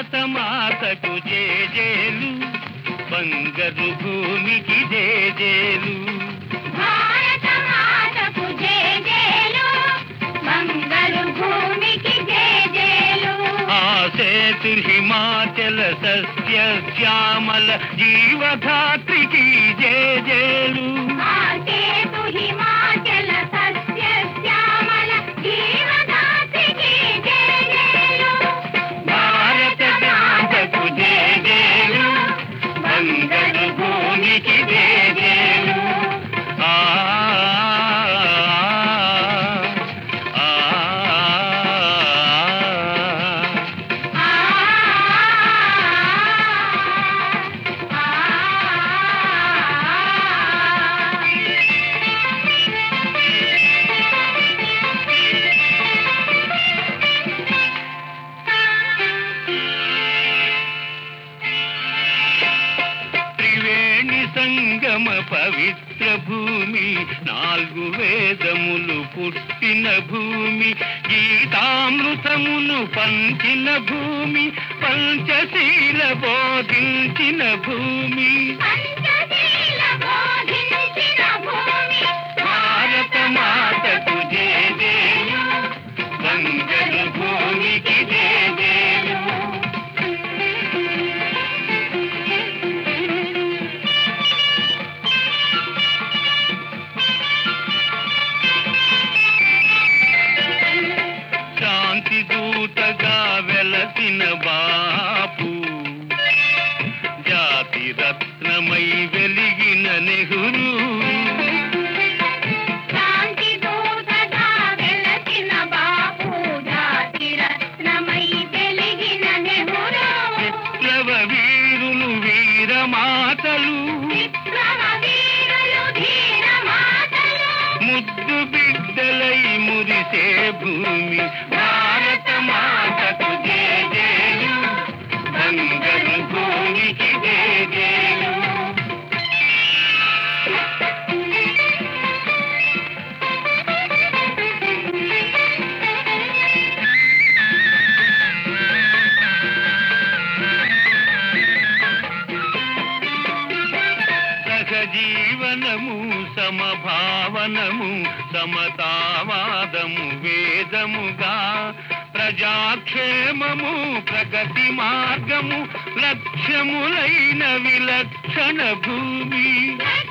భారత మాతకు జేజేలు బంగారు భూమికి జేజేలు భారత మాతకు జేజేలు మంగళ భూమికి జేజేలు ఆ సేతు హిమాచల సస్య శ్యామల జీవధాత్రికి జేజేలు ఆ సేతు హిమాచల సస్య శ్యామల జీవదాత్రికి జేజేలు భారత మాతకు జేజేలు బంగారు భూమికి జేజేలు ఆ ఆ, ఆ. త్రివేణి సంగమ పవిత్ర భూమి నాలుగు వేదములు పుట్టిన భూమి గీతామృతమును పంచిన భూమి పంచశీల బోధించిన భూమి పంచశీల బోధించిన భూమి భారత మాతకు జేజేలు బంగారు భూమికి జేజేలు శాంతి దూతగా వెలసిన బాపు జాతి రత్నమై వెలిగిన నెహ్రూ శాంతి దూతగా వెలసిన బాపు జాతి రత్నమై వెలిగిన నెహ్రూ విప్లవ వీరులు వీరమాతలు విక్రమ వీరులు ధీర మాతలు ముద్దు బిడ్డలై మురిసే భూమి భారత మాతకు జేజేలు బంగారు భూమికి జేజేలు సహజీవనము సమభావనము సమతావాదము వేదముగా ప్రజాక్షేమము ప్రగతి మార్గము లక్ష్యములైన విలక్షణ భూమి జై